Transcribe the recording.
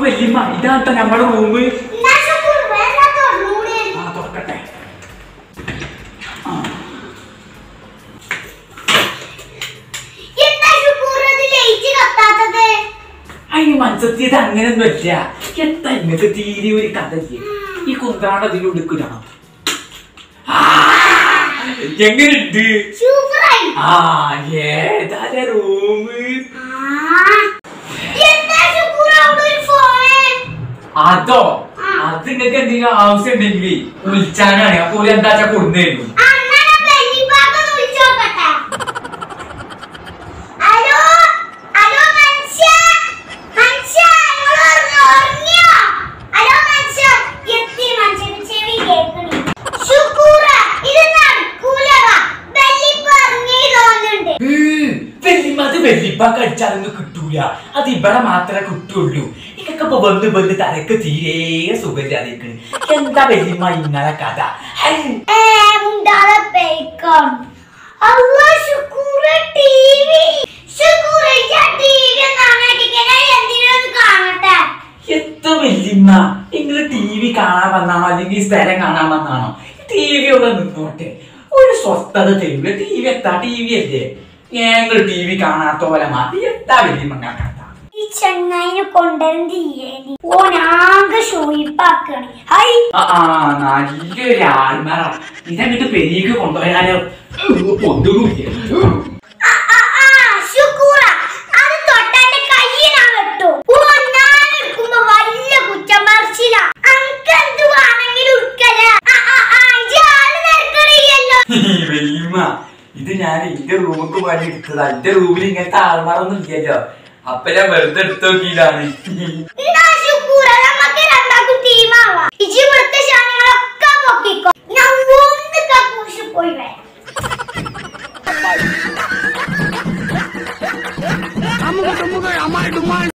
വല്യമ്മ ഇതാട്ടോ നമ്മുടെ റൂം എന്നാ ശുക്കൂർ വേഗം തുറന്നൂടെ. ആ തുറക്കട്ടെ എന്താ ശുക്കൂർ ഇത് ലൈറ്റ് കത്താത്തത്? അതിന് മനസ്സെത്തിയത് അങ്ങനെയൊന്നും അല്ല എന്താ ഇങ്ങനത്തെ തീരെ ഒരു കഥ ഇല്ലേ? ഈ കുന്ത്രാണ്ട് അതിൽ എടുക്കണം എങ്ങനെയുണ്ട് സൂപ്പറായി. ആ ഏതാ റൂം ആ. എന്താ ശുക്കൂർ അവിടെ ഒരു ഫോൺ? അതോ അത് നിങ്ങൾക്ക് എന്തെങ്കിലും ആവശ്യം ഉണ്ടെങ്കിൽ വിളിച്ചാനാണ് അപ്പോൾ എന്താ വെച്ചാ കൊടുന്നേരും ആ, എന്നാ ഞാൻ ബെന്നിപ്പാക്ക് ഒന്ന് വിളിച്ച് നോക്കട്ടെ. ഹലോ ഹലോ മനുഷ്യ മനുഷ്യ നിങ്ങൾ ഉറങ്ങ- ഉറങ്ങിയോ ഹലോ മനുഷ്യ എത്തി മനുഷ്യന് ചെവി കേൾക്കണി ശുക്കൂറ ഇത് നടക്കൂലടാ ബെല്ലിപ്പ ഉറങ്ങി തോന്നുന്നുണ്ട് വെല്ലിമ്മ അത് വെല്ലിപ്പ കഴിച്ചാലൊന്നും കിട്ടൂല അത് ഇവിടെ മാത്രമേ കിട്ടുള്ളൂ ഇതൊക്കെ ഇപ്പൊ വന്ന് വന്ന് തലക്ക് തീരെ സുഖമില്ലാതിരിക്കണ് എന്താ വെല്ലിമ്മ ഇന്നലെ കഥ ഹൈ. ഏ മുണ്ടാതെ പേക്കാം അല്ലാ ശുക്കൂറ ടിവി ശുക്കൂറ ഞാൻ ടിവി കാണാട്ടിക്കണേ എന്തിനൊന്ന് കാണട്ടെ എത്ര വെല്ലിമ്മ നിങ്ങൾ ടി വി കാണാൻ വന്നാണോ അല്ലെങ്കിൽ സ്ഥലം കാണാൻ വന്നാണോ ടി വി ഒക്കെ നിന്നോട്ടെ ഒരു സ്വസ്ഥത തരൂല ടി വി എത്താ ടി വി അല്ലേ ഞങ്ങൾ ടി വി കാണാത്ത പോലെ മാറ്റി എത്താ വെല്ലിമ്മ കഥ ഈ ചെങ്ങായിനെ കൊണ്ടുവരുന്നത് ഇല്ലേനി ഓനാകെ ഷോയിപ്പാക്കാണ് ഹൈ ആ ആ, നല്ലൊരു ആൾമറ ഇതങ്ങിട്ട് പെരീക്ക് കൊണ്ടുപോയാലോ പൊന്തുകൂല്ല ആ, ആ, ആ, ശുക്കൂറ, അത് തൊട്ടെന്റെ കയ്യ് ഞാൻ വെട്ടു. ഓ, ഞാൻ എടുക്കുമ്പോ വല്യ കുറ്റം പറച്ചിലാ. അനക്കെന്ത് വേണമെങ്കിലും എടുക്കലാ. ആ, ആ, ആ, ഇജ്ജ് ആള് തിരക്കണില്ലല്ലോ. വെല്ലിമ്മ ഇത് ഞാൻ എന്റെ റൂമിക്ക് വേണ്ടി എടുത്തതാ എന്റെ റൂമിൽ ഇങ്ങനത്തെ ആൾമാരൊന്നും ഇല്ലല്ലോ അപ്പൊ ഞാൻ വെറുതെ എടുത്തു നോക്കിയതാണ് എന്നാ ശുക്കൂറ, നമ്മക്ക് രണ്ടാക്കും ടീമാവാം. ഇജ്ജ് ഇവിടുത്തെ സാധനങ്ങളൊക്കെ പൊക്കിക്കോ. ഞാൻ ഒന്ന് കക്കൂസിൽ പോയി വരാം. അമ്മുക തുമ്മുക അമ്മായി ഡുമ്മാൻ